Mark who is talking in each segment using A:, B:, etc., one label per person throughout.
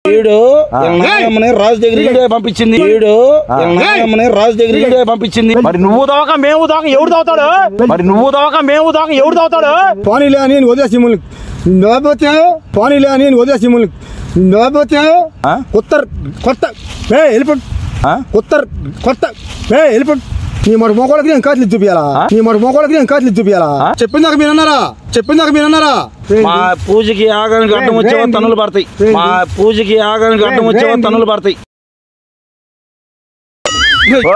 A: వీడు నాయమ్మని రాజు దగ్గరికి పంపించింది వీడు నాయమ్మని రాజు దగ్గరికి పంపించింది
B: మరి నువ్వు దోక మేము దోక ఎవడు దోతాడు మరి నువ్వు దోక మేము దోక ఎవడు దోతాడు
C: పోనీలే అని నేను వదిలేసి మిమ్మల్ని లేకపోతే పోనీలే అని నేను వదిలేసి మిమ్మల్ని లేకపోతే
B: ఆ?
C: కొత్త కొత్త ఏ వెళ్ళిపోండి
B: ఆ?
C: కొత్త కొత్త ఏ వెళ్ళిపోండి నీ మరి మొగోళ్ళకి నేను కాట్లు చూపియాలా
B: ఆ?
C: నీ మరి మొగోళ్ళకి నేను కాట్లు చూపియాలా
B: ఆ?
C: చెప్పిందాక మీరు అన్నారా చెప్పిందాక మీరు అన్నారా
A: మా పూజకి ఆగానికి అడ్డం వచ్చేవో తన్నులు పడతాయి మా పూజకి ఆగానికి అడ్డం వచ్చేవో తన్నులు పడతాయి
B: ఓ,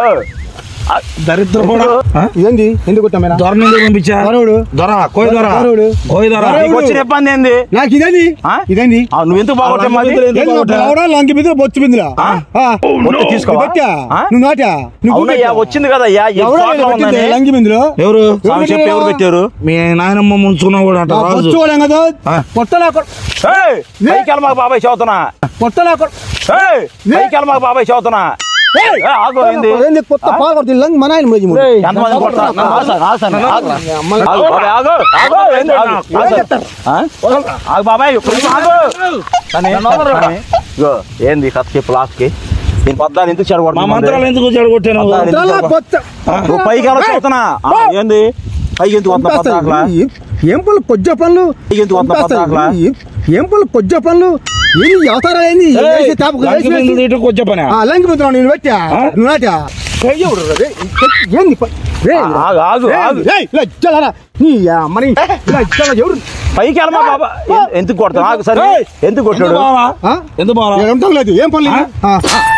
A: దరిద్ర కూడా
C: ఇదేంది ఎందుకు కొట్టామేనా
A: దొర నుండి పంపించా
C: దొరవుడు
A: దొర కోయి దొర
C: దొరవుడు.
A: కోయి దొర
C: దొరవుడు.
B: నీకు వచ్చిన ఇబ్బంది ఏంది
C: నాకు ఇదేంది
B: ఆ?
C: ఇదేంది
B: ఆ, నువ్వు ఎందుకు బాగుంటే మాది
A: ఎందుకు
C: ఏంది నా
A: బాగుంటా?
C: పావడా, లంకి బిందులు బొచ్చు బిందులా
B: ఆ?
C: ఆ.
B: ఒట్టు తీసుకోవా?
C: నువ్వు పెట్టా
B: ఆ?
C: నువ్వు నాటా నువ్వు
B: అవునయ్యా
C: పెట్టా?
B: వచ్చింది కదా అయ్యా ఈ
C: ఎవరో
B: తోటలో
C: పెట్టింది
B: ఉందని.
C: లంకి బిందులు
A: ఎవరు
B: స్వామి చెప్పి ఎవరు పెట్టారు
A: మీ నాయనమ్మ ముంచుకున్నావు కూడా అంట రాజు
C: పొచ్చుకోలేం కదా
A: ఆ.
C: పొట్టలా
B: ఏయ్, పైకి వెళ్ళ మాకు బాబాయ్ చదువుతున్నా
C: పొట్టలా
B: ఏయ్, పైకి వెళ్ళ మాకు బాబాయ్ చదువుతున్నా ఏయ్, ఆగు ఏంది
C: ఏంది కొత్త పాలు కొడుతుంది లంగి మన ఆయన మోజి మూడు.
B: ఎంతమంది కొడతా నన్ను ఆగు, ఆగు, ఆగు, ఆగు. ఆగు, బాబాయ్, ఆగు, ఆగు, ఏంది, ఆగు, ఆగు. ఆ? ఆగు బాబాయ్ కొంచెం ఆగు. కానీ, కానీ, ఇగో, ఏంది కథ చెప్పు లాస్ట్ కి నేను పద్దాలు ఎందుకు
A: మా
B: చెడగొడుతున్నా
A: మంత్రాలు ఎందుకు చెడగొట్టాను
B: పద్దాలు ఎందుకు
C: పొట్టలా
B: చెడగొడుతున్నా?
C: పొచ్చ.
B: నువ్వు పైకి వెళ్ళ చదువుతున్నా ఆ, ఏంది పైకి ఎందుకు వస్తున్నా
C: పంపేస్తాను.
B: పద్దాకలా
C: ఈ- ఏం పనులు పొజ్జ పనులు
B: ఎందుకు వస్తున్నా
C: పంపేస్తాను.
B: పద్దాకలా
C: ఈ- ఏం పనులు పొజ్జ పనులు ఏంది అవతారా ఏంది వేసి తాపుకు వేసి వేసి.
A: వచ్చే పని
C: ఆ లంగి బిందులు నేను పెట్టా నువ్వు నాటా ఏయ్, ఎవడు రా? రేయ్, ఏంది ప- రేయ్,
B: ఆగు ఆగు ఆగు
C: రేయ్, ఇలా ఇచ్చాలా? నీ అమ్మని ఇలా ఇచ్చాలా? ఎవరు
B: పైకి వెళ్ళమా బాబా ఎ- ఎందుకు కొడతావు ఆగు సరే
A: ఏయ్!
B: ఎందుకు కొట్టాడు
A: బావా
C: ఆ?
A: ఎందుకు బావా
C: ఏం ఉంటాం లేదు ఏం పనులు ఇది? ఆ.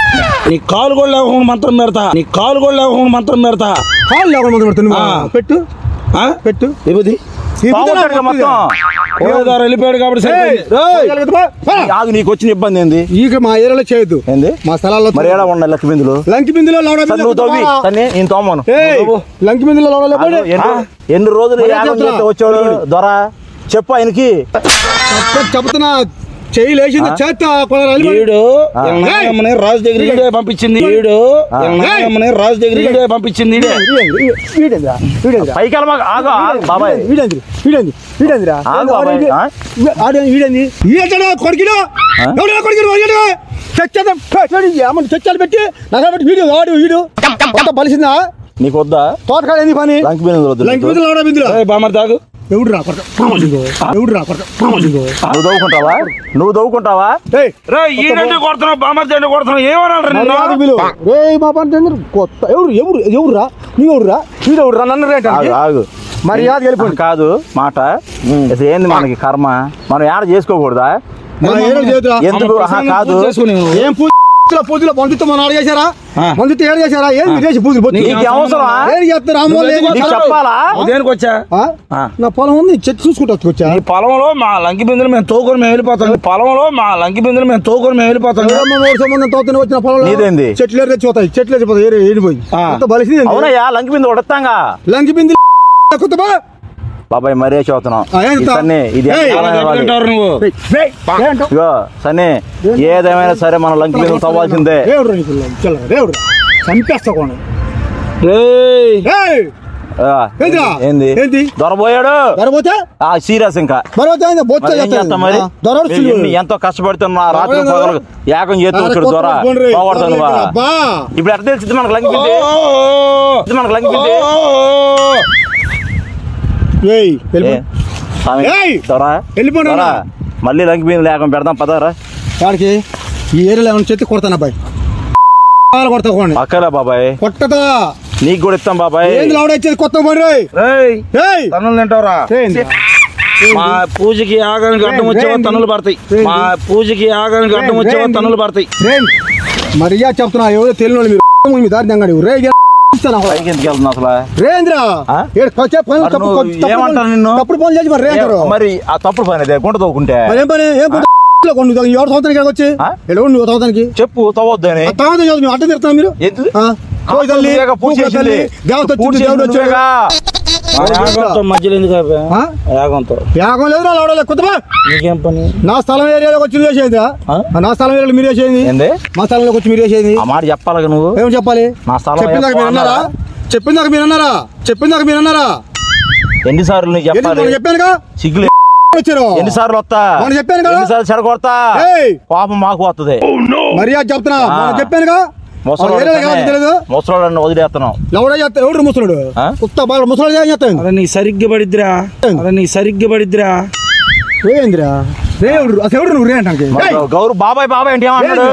A: నీ కాలు కూడా లేకుండా మంత్రం పెడతా నీ కాలు కూడా లేకుండా మంత్రం పెడతా
C: కాళ్ళు లేకుండా మొదలు పెడుతున్నావు.
A: ఆ.
C: పెట్టు
A: ఆ?
C: పెట్టు
A: విభూతి
C: ఈ
B: బాగుంటాడు
C: బుద్ధి
B: మొత్తం
A: కోయదారు వెళ్ళిపోయాడు కాబట్టి
C: ఏయ్,
A: సరిపోయింది.
C: పో, పో.
B: ఆగు నీకు వచ్చిన ఇబ్బంది ఏంది
C: ఇక మా ఏరియాలో చేయొద్దు
B: ఏంది
C: మా స్థలాల్లో
B: మరి ఏడా ఉన్నాయి లెక్క బిందులు
C: లంకి బిందులో లవడ
B: సరే నువ్వు తవ్వి సరే నేను తోమను
C: లంకి బిందులో లవడ
B: ఆగు, ఎన్ని ఎన్ని రోజులు
C: మరి
B: యాగం
C: చెప్తున్నా.
B: చేస్తే వచ్చాడు దొర చెప్పు ఆయనకి
C: చెబుతున్నా చెయ్యి లేచింది చేత కొలరాలి
A: వీడు నాయమ్మని రాజు దగ్గరికి పంపించింది వీడు నాయమ్మని రాజు దగ్గరికి పంపించింది ఈడే.
C: వీడేంద్రా వీడేంద్రా
B: పైకి వెళ్ళమా ఆగు ఆగు, బాబాయ్
C: వీడేంద్రి వీడేంది వీడేంద్రా
B: ఆగు బాబాయ్, ఆ?
C: ఆడేంది వీడేంది ఈడడా కొడుకుడు ఎవడా కొడుకుడు వాడు చచ్చద ఏమన్నా చచ్చాలు పెట్టి నగలు పెట్టి వీడు వాడు వీడు అంత బలిసిందా
B: నీకు వద్దా
C: తోటకాడ ఏంది పని
B: లంక బిందులు వద్దు
C: లంకి
B: నీకు.
C: బిందులు లవడ బిందులు
A: ఏయ్, బామ్మర్ తాగు
C: ఎవడు రా కొడతా ఎవడు రా కొడతా
B: నువ్వు దవ్వుకుంటావా నువ్వు దవ్వుకుంటావా
C: ఏయ్
A: రే ఈడంటే కొడుతున్నావు బామ్మర్ తండ్రి కొడుతున్నావు ఏమన్నాడు
C: మర్యాద
A: నిన్ను
C: విలువ. రేయ్ బాబా అంటే అందరూ కొత్త ఎవరు ఎవరు ఎవరురా నీ ఎవరురా వీడు ఎవరురా నన్ను రేట
B: ఆగు ఆగు
C: మర్యాద వెళ్ళిపోండి
B: కాదు మాట అసలు ఏంది మనకి కర్మ మనం ఏడ చేసుకోకూడదా
C: మా ఏడు చేతురా
B: ఎందుకు ఆహా, కాదు
A: చేసుకుని నువ్వు.
C: ఏం పూజలో పూజలో బంధుత్వం మన ఆడ చేశారా
A: ఆ.
C: బంధుత్వం ఏడు చేశారా ఏం మీరు చేసి పూజలు పొద్దు
B: నీకు అవసరమా
C: ఏం చేస్తారు రామోళ్ళు ఏం
B: నీకు
C: చేస్తారు?
B: చెప్పాలా
A: నువ్వు దేనికి వచ్చా
C: ఆ?
A: ఆ.
C: నా పొలం ఉంది చెట్టు చూసుకుంటా వచ్చా
A: ఈ పొలంలో మా లంకి బిందులు మేము తోకొని మేము వెళ్ళిపోతాం ఈ పొలంలో మా లంకి బిందులు మేము తోకొని మేము వెళ్ళిపోతాం
C: సంబంధం తోతనే వచ్చిన పొలంలో
B: నీదేంది?
C: చెట్లు ఏరు తెచ్చిపోతాయి చెట్లు తెచ్చిపోతాయి ఏరి ఏడిపోయి
A: ఆ.
C: అంత బలిసింది
B: అవునయ్యా లంక మీద ఉడతాంగా
C: లంకి బింది కొత్తబా
B: బాబాయ్ మరే చదువుతున్నాం
C: ఆ, ఏం
B: ఈ
C: తా-
B: సన్నీ ఇది
C: ఏయ్,
B: ఎంత
A: అలా
B: కాలం ఇవ్వాలి?
A: దెబ్బతింటారు నువ్వు
C: ఏంటో
B: ఇగో సన్నీ ఏదేమైనా సరే మనం లంక మీద తవ్వాల్సిందే
C: దేవుడు రా నీకు చల్ల దేవుడు చంపేస్తా కోణ
A: రేయ్
C: ఏయ్
B: ఆ,
C: ఏందిరా?
B: ఏంది
C: ఏంది?
B: దొరబోయాడు
C: దొరపోతే
B: ఆ సీరియస్ ఇంకా
C: దొరపోతే ఏంది? బొచ్చ
B: మరి ఏం
C: చేస్తాడు.
B: చేస్తాం మరి
C: ఆ, దొరడు
B: మీరు
C: సులువు.
B: ఎన్ని- ఎంతో కష్టపడుతున్నా రాత్రి
C: దొరడు
B: పగలు యాగం చేస్తూ
C: అరే,
B: వచ్చాడు
C: కొత్త
B: దొర
C: పోండి రే.
B: పోగొడతాను
C: దొర అబ్బా.
B: ఇప్పుడు ఎట్లా తెలిసింది మనకు లంక
A: ఓ,
B: పిండి
A: ఓ, ఓ.
B: ఇది మనకు లంక పిండి
A: ఓ, ఓ, ఓ.
C: ఏయ్ వెళ్ళిపో.
B: ఏ, స్వామి,
C: ఏయ్!
B: దొరా
C: వెళ్ళిపోండి
B: దొరా,
C: అన్న.
B: మళ్ళీ లంక పిండి లేకుండా పెడదాం పదారా
C: వాడికి ఈ ఏరియాలో ఏమైనా చెత్త కొడతాను అబ్బాయి కొడతా కోండి
B: పక్కలే బాబాయ్
C: కొట్టదా
B: నీకు కూడా ఇస్తాం బాబాయ్
C: ఏంది లావుడ ఇచ్చేది కొత్త పని రేయ్
A: రేయ్
C: ఏయ్
A: తన్నులు తింటావురా
C: ఏంది?
A: మా పూజకి ఆగానికి అడ్డం వచ్చేవో
C: రేయ్,
A: తన్నులు పడతాయి
C: రేయ్,
A: మా పూజకి ఆగానికి అడ్డం వచ్చేవో
C: రేయ్,
A: తన్నులు పడతాయి
C: రేయ్ మర్యాద చెప్తున్నా ఎవరో తెలియని వాళ్ళు మీరు మీ దారి దంగడి రే ఇస్తాను అసలు.
B: పైకి ఎందుకు వెళ్తున్నా అసలు
C: రేంద్ర
B: ఆ?
C: ఏడు కొచ్చే పనులు
B: మరి
C: తప్పు
B: నువ్వు
C: తప్పు
B: ఏమంటారు
C: పనులు-
B: నిన్ను?
C: తప్పుడు పనులు చేసి మరి రేంద్ర
B: ఏ, మరి ఆ తప్పుడు పని అదే గుంట తవ్వుకుంటే
C: మరి ఏం పని ఏం పని కొండు ఎవరు సంవత్సరానికి ఇక్కడికి వచ్చి
B: ఆ?
C: ఎడవండి నువ్వు సంవత్సరానికి
B: చెప్పు తవ్వద్దని
C: తర్వాత మేము అడ్డం తిరుతాం మీరు
B: ఎందుకు?
C: ఆ? కోయి తల్లి,
B: నువ్వేగా పూజ
C: పూజ
B: చేసింది.
C: తల్లి, దేవత
B: పూజ
C: వచ్చింది, దేవుడు
B: చేసింది
C: వచ్చాడు
B: నువ్వేగా.
A: ఆ యాగంతో మధ్యలో ఎందుకు ఆపా?
C: ఆ?
A: యాగంతో
C: యాగం లేదు రావడం లేదు కొత్తమా
A: నీకేం పని
C: నా స్థలం ఏరియాలోకి వచ్చి మీరు చేసేది
A: ఆ?
C: నా స్థలం ఏరియాలో మీరు చేసేది
B: ఏంది
C: మా స్థలంలోకి వచ్చి మీరు చేసేది
B: ఆ మాట చెప్పాలి నువ్వు
C: ఏం చెప్పాలి
B: నా స్థలం
C: చెప్పిందాక
B: ఏ
C: మీరు అన్నారా
B: అన్నారా?
C: చెప్పిందాక మీరు అన్నారా చెప్పిందాక మీరు అన్నారా
B: ఎన్నిసార్లు నీకు
C: ఏంటి
B: చెప్పాలి
C: మొన్న చెప్పానుగా
B: సిగ్గులు
C: వచ్చారు
B: ఎన్నిసార్లు వస్తా
C: మొన్న చెప్పాను కదా.
B: ఎన్నిసార్లు చెడగొడతా
C: ఏయ్
B: కోపం మాకు వస్తుంది
C: మర్యాద చెప్తున్నా
B: ఆ.
C: మొన్న చెప్పానుగా
B: ముసలోడు
C: ఏదో కాదు తెలియదు
B: ముసలోడని వదిలేస్తున్నాం
C: ఎవడో చేస్తా ఎవడు ముసలుడు
B: ఆ?
C: కుత్త బాగా ముసలు ఏం చేస్తాను
A: అరే నీ సరిగ్గా పడిద్దిరా అరే నీ సరిగ్గా పడిద్దిరా
C: ఏందిరా రే ఎవడు అసలు ఎవడు నువ్వు రే అంటానికి
B: మరి గౌరు బాబాయ్ బాబాయ్ అంటే ఏమన్నాడు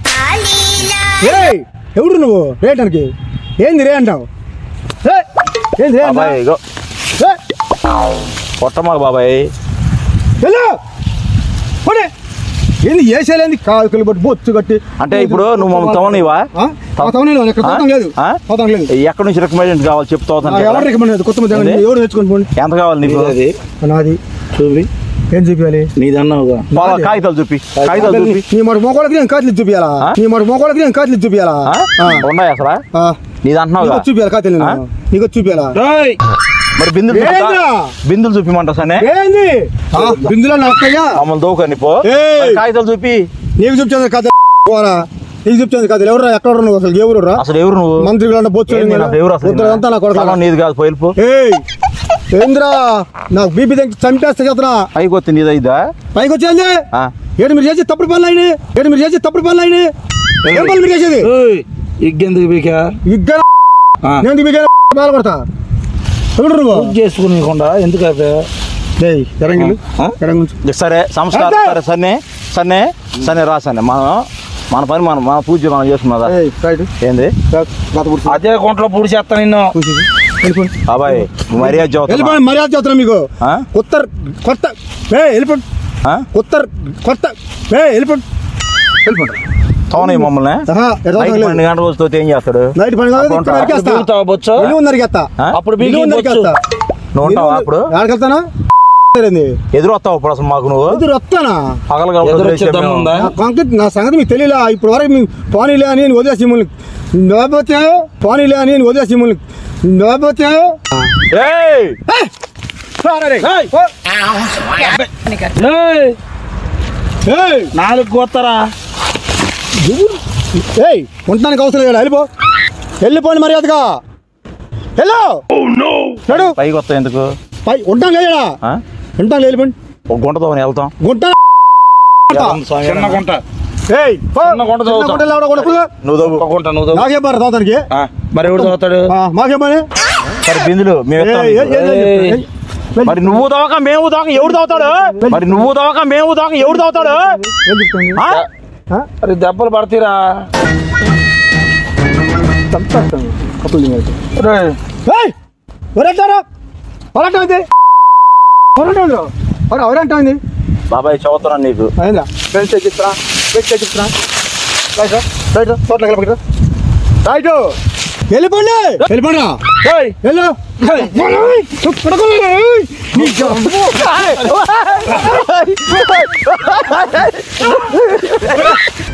C: ఏయ్ ఎవడు నువ్వు రే అంటానికి ఏంది రే అంటావు ఏయ్, ఏంది రే అంటావు?
B: బాబాయ్ ఇగో
C: ఏయ్,
B: కొట్టమాకు బాబాయ్
C: వెళ్ళు. పోనీ. ఏంది ఏసేలేంది కాకులు బట్టి బొచ్చు కట్టి
B: అంటే ఇప్పుడు నువ్వు మమ్మల్ని తవనివా
C: ఆ? ఆ తవనే లేదు, ఎక్కడ తవడం లేదు
B: ఆ?
C: తవడం లేదు
B: ఎక్కడి నుంచి రికమెండెంట్ కావాలి చెప్తా
C: ఆ, ఎవరు రికమెండ్ లేదు కొత్త ముద్ద
B: ఏంది?
C: ఎవరు తెచ్చుకొని పోండి
B: ఎంత కావాలి నీకు
A: అది
C: నాది
A: చూపి
C: ఏం చూపించాలి
A: నీదన్నావుగా
B: బాగా కాగితాలు చూపి కాగితాలు చూపి
C: నీ మరి మోకోళ్ళకి నేను కాట్లు చూపించాలా
B: ఆ?
C: నీ మరి మోకోళ్ళకి నేను కాట్లు చూపించాలా
B: ఆ? ఉన్నాయి అసలు నీది అంటున్నావు
C: నీకు చూపించాలి కాట్లు
B: ఆ?
C: నీకు చూపించాలా
A: రేయ్
B: మరి బిందులు చూపిస్తా?
C: ఏందిరా?
B: బిందులు చూపిమంటా సనే
C: ఏంది ఆ, బిందులో నా అక్కయ్య
B: మమ్మల్ని దోకని పో
C: ఏయ్!
B: మరి కాగితాలు చూపి
C: నీకు చూపించాలి కథ పోరా నీకు చూపించాలి కథ ఎవరు ఎక్కడ నువ్వు అసలు ఎవరు రా
B: అసలు ఎవరు నువ్వు
C: మంత్రి అంటే బొచ్చు
B: ఏంది నాకు ఎవరు అసలు
C: అంతా నా కొడుకు
B: స్థలం నీది కాదు పోయిపో
C: ఏయ్ ఏంద్రా నాకు బీపీ దగ్గర చంపేస్తా చెప్తున్నా
B: పైకి వచ్చి నీది అయిదా
C: పైకి వచ్చేది
B: ఆ.
C: ఏడు మీరు చేసి తప్పుడు పనులు అయినాయి ఏడు మీరు చేసి తప్పుడు పనులు అయినాయి ఏం పనులు మీరు చేసేది
A: ఏయ్, ఇగ్గెందుకు బీకా
C: ఇద్దరు
A: ఆ.
C: నేను మీకు బాధపడతా ఎవడు నువ్వు
A: పూజ చేసుకునేకుండా ఎందుకు అయితే
C: ఏయ్ ఎరంగిలు
A: ఆ?
C: ఎరంగు
B: సరే సంస్కారం
C: అంతే.
B: సరే సన్నే సన్నే సన్నే రా సన్నే మనం మన పని మనం మన పూజ మనం చేసుకున్నదా
C: ఏయ్ రైట్
B: ఏంది
C: గత పురుషుడు
A: అదే గుంటలో పూడి చేస్తా నిన్ను
C: చూసేసి వెళ్ళిపోండి
B: బాబాయ్ నువ్వు మర్యాద చదువుతున్నా
C: వెళ్ళిపోండి మర్యాద చెప్తున్నా మీకు
B: ఆ?
C: కొత్త కొత్త ఏ వెళ్ళిపోండి
B: ఆ?
C: కొత్త కొత్త ఏ వెళ్ళిపోండి వెళ్ళిపోండి
B: తోనే మమ్మల్ని
C: ఆహా, ఎడవడం
B: నైట్
C: లేదు.
B: పన్నెండు గంటల రోజుతో ఏం చేస్తాడు
C: నైట్ పని కాదు
B: అప్పుడు
C: ఇక్కడ
B: ఉంటావా?
C: నరికేస్తా
A: బీగుతావా బొచ్చు?
C: నిలువు నరికేస్తా
B: ఆ?
A: అప్పుడు బీగి
C: నిలువు
A: బొచ్చు.
C: నరికేస్తా
B: నువ్వు ఉంటావా అప్పుడు
C: ఆడకెళ్తానా
B: ఎదురు వస్తావు ఇప్పుడు అసలు మాకు నువ్వు
C: ఎదురు వస్తానా
B: పగలగా
A: ఎదురు వచ్చే దమ్ముందా?
C: నా కాంక్రీట్ నా సంగతి మీకు తెలియలా ఇప్పుడు వరకు మీ పానీలే అని నేను వదిలేసి మిమ్మల్ని లేకపోతే పానీలే అని నేను వదిలేసి మిమ్మల్ని లేకపోతే
B: ఏయ్!
A: ఏయ్! ఏయ్,
C: ఏయ్
A: నాలుగు కోత్తరా
C: ఏయ్ ఉండడానికి అవసరం లేదు వెళ్ళిపో వెళ్ళిపోండి మర్యాదగా హలో నడు
B: పైకి వస్తావు ఎందుకు
C: పై ఉంటాం లేడా
B: ఆ?
C: ఉంటాం వెళ్ళిపోండి
B: ఒక గుంటతో వెళ్తాం
C: గుంట
A: చిన్న గుంట
C: ఏయ్ పో.
A: చిన్న గుంట
C: చిన్న
A: చదువుతాం.
C: గుంటలో ఎవడో కొడుకు.
B: నువ్వు దవ్వు.
A: ఒక గుంట నువ్వు తవ్వు.
C: నాకేం బారు తాతానికి
A: ఆ, మరి ఎవడు చదువుతాడు
C: మాకేం పని
B: సరే బిందులు మేము ఇస్తాం
C: ఏయ్, ఏయ్,
B: నీకు.
C: ఏయ్, ఏయ్, ఏయ్.
B: మరి నువ్వు దవక మేము దవక ఎవడు తాగుతాడు మరి నువ్వు దవక మేము దవక ఎవడు తాగుతాడు
C: ఏం చెప్తాను?
B: ఆ?
C: ఆ?
A: అరే దెబ్బలు పడతీరా
C: చంపేస్తాను. కప్పులు తినేసి.
A: రేయ్,
C: ఏయ్! ఎవరంటారు ఎవరంటుంది ఎవరంటుంది ఎవరు ఎవరంటుంది
B: బాబాయ్ చదువుతున్నాను నీకు
C: అయిందా ఫ్రెండ్స్ తెచ్చిస్తా ఫ్రెండ్స్ తెచ్చిస్తా రైట్ రా, రైట్ రా, తోటలోకి వెళ్ళి రైట్ వెళ్ళిపోండి వెళ్ళిపోండి
A: ఏయ్,
C: వెళ్ళు పడుకోలేదు నీ జబ్బు.